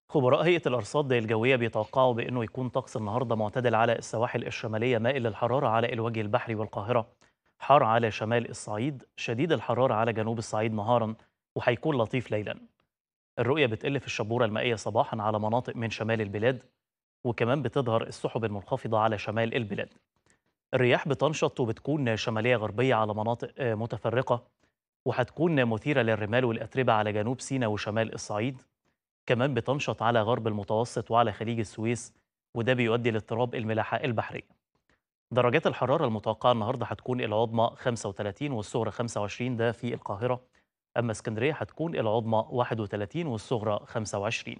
خبراء هيئة الأرصاد الجوية بيتوقعوا بأنه يكون طقس النهاردة معتدل على السواحل الشمالية مائل للحرارة على الوجه البحري والقاهرة حار على شمال الصعيد شديد الحرارة على جنوب الصعيد نهارا وهيكون لطيف ليلا الرؤية بتقل في الشبورة المائية صباحا على مناطق من شمال البلاد وكمان بتظهر السحب المنخفضة على شمال البلاد الرياح بتنشط وبتكون شمالية غربية على مناطق آه، متفرقة وهتكون مثيرة للرمال والأتربة على جنوب سيناء وشمال الصعيد كمان بتنشط على غرب المتوسط وعلى خليج السويس وده بيؤدي لاضطراب الملاحة البحرية درجات الحرارة المتوقعة النهاردة هتكون العظمى 35 والصغرى 25 ده في القاهرة أما اسكندرية هتكون العظمى 31 والصغرى 25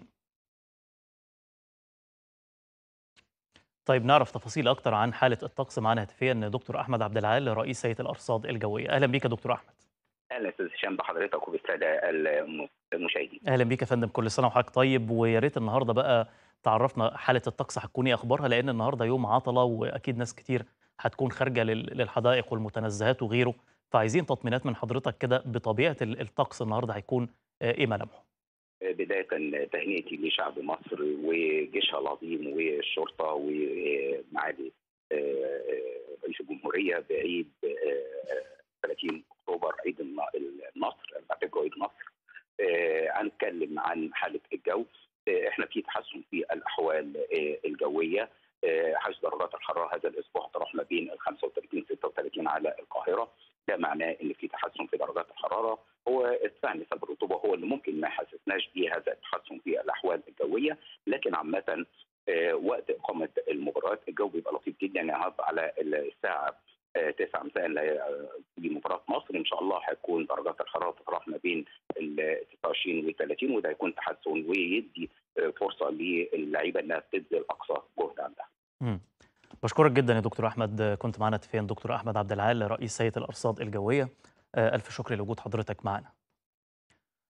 طيب نعرف تفاصيل أكتر عن حالة الطقس معنا هاتفيا دكتور أحمد عبد العال رئيس هيئة الأرصاد الجوية أهلا بيك يا دكتور أحمد اهلا استاذ هشام بحضرتك وبالساده المشاهدين اهلا بيك يا فندم كل سنه وحضرتك طيب ويا ريت النهارده بقى تعرفنا حاله الطقس هتكون ايه اخبارها لان النهارده يوم عطله واكيد ناس كتير هتكون خارجه لل- للحدائق والمتنزهات وغيره فعايزين تطمينات من حضرتك كده بطبيعه ال- الطقس النهارده هيكون آه، ايه ملامحه بدايه تهنئتي لشعب مصر وجيشها العظيم والشرطه ومعالي آه، رئيس الجمهوريه بعيد آه، 30 اكتوبر عيد الن- النصر بعد عيد النصر آه، هنتكلم عن حاله الجو آه، احنا في تحسن في الاحوال آه، الجويه آه، حيث درجات الحراره هذا الاسبوع تروح ما بين ال 35 36 على القاهره ده معناه ان في تحسن في درجات الحراره هو ارتفاع نسب الرطوبه هو اللي ممكن ما حسسناش بيه هذا التحسن في الاحوال الجويه لكن عامه آه، وقت اقامه المباريات الجو بيبقى لطيف جدا يعني النهارده على الساعه آه، 9 مساء ل- في مباراه مصر ان شاء الله هيكون درجات الحراره تتراوح ما بين ال 26 و 30 وده هيكون تحسن ويدي آه، فرصه للعيبه انها تبذل اقصى جهد عندها. مم. بشكرك جدا يا دكتور احمد آه، كنت معنا هاتفيا دكتور احمد عبد العال رئيس هيئه الارصاد الجويه آه، الف شكر لوجود حضرتك معنا